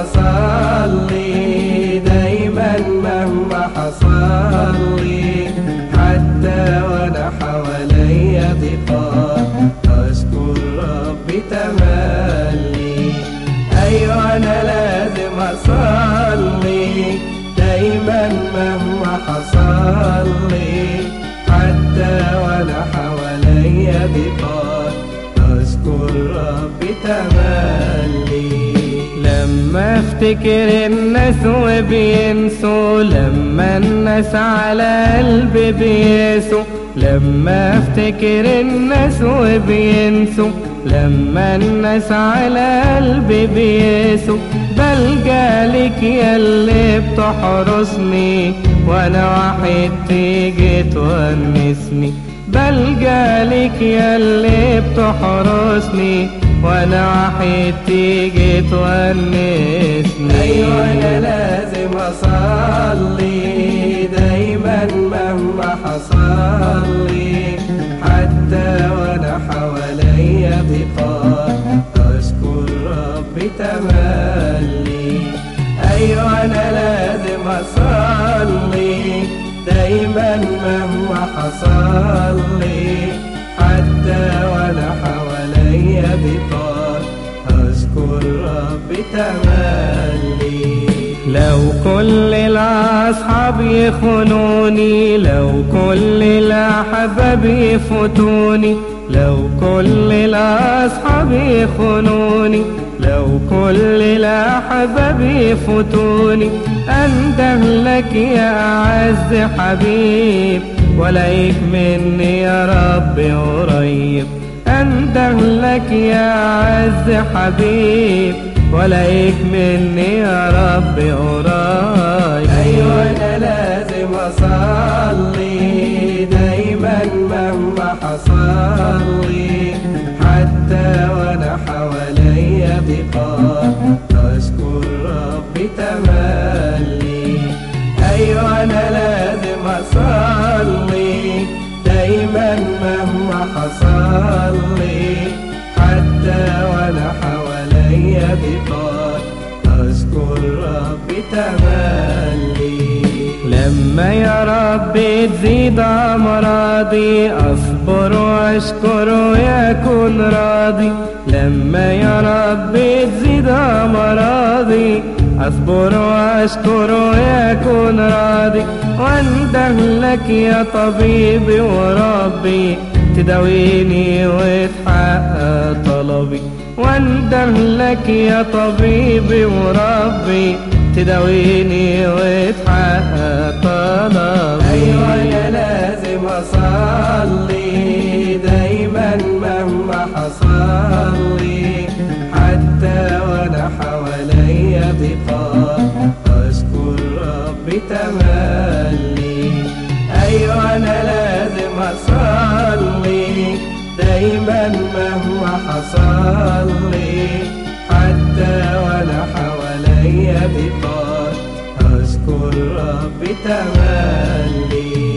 أصلي دايما مهما حصل لي حتى وأنا حواليا ضيقات أشكر ربي تملي أيوة أنا لازم أصلي دايما مهما حصل لي حتى وأنا حواليا ضيقات أشكر ربي تملي لما افتكر الناس وبينسوا لما الناس على قلبي بيسوا لما افتكر الناس وبينسوا لما الناس على قلبي بيسوا بلجأ لك يا اللي بتحرسني وانا واحد تيجي تونسني بلجأ لك يا اللي بتحرسني وانا واحد تيجي تونسني ايوه انا لازم اصلي دايما مهما حصل لي حتى وانا حواليا ضيقات اشكر ربي تملي ايوه انا لازم اصلي دايما مهما حصل لي حتى وانا حواليا ضيقات اشكر ربي تملي لو كل الاصحاب يخونوني لو كل الاحباب يفوتوني لو كل الاصحاب يخونوني لو كل الاحباب يفوتوني انده لك يا اعز حبيب ولايك مني يا رب قريب انده لك يا اعز حبيب ولايك مني يا رب قريب ايوه انا لازم اصلي دايما مهما حصل لي حتى وانا حواليا ضيقات اشكر ربي تملي ايوه انا لازم اصلي دايما مهما حصل لي حتى وانا حواليا ضيقات اشكر ربي تملي لما يا رب تزيد امراضي اصبر واشكر ويكون راضي لما يا رب تزيد امراضي اصبر واشكر ويكون راضي وانده لك يا طبيبي وربي تداويني وتحقق طلبي وانده لك يا طبيبي وربي تداويني وتحقق طلبي ايوه انا لازم اصلي دايما مهما حصل لي حتى وانا حواليا ضيقات اشكر ربي تملي ايوه انا لازم اصلي دايما مهما حصل لي حتى وانا حواليا ضيقات اشكر ربي تملي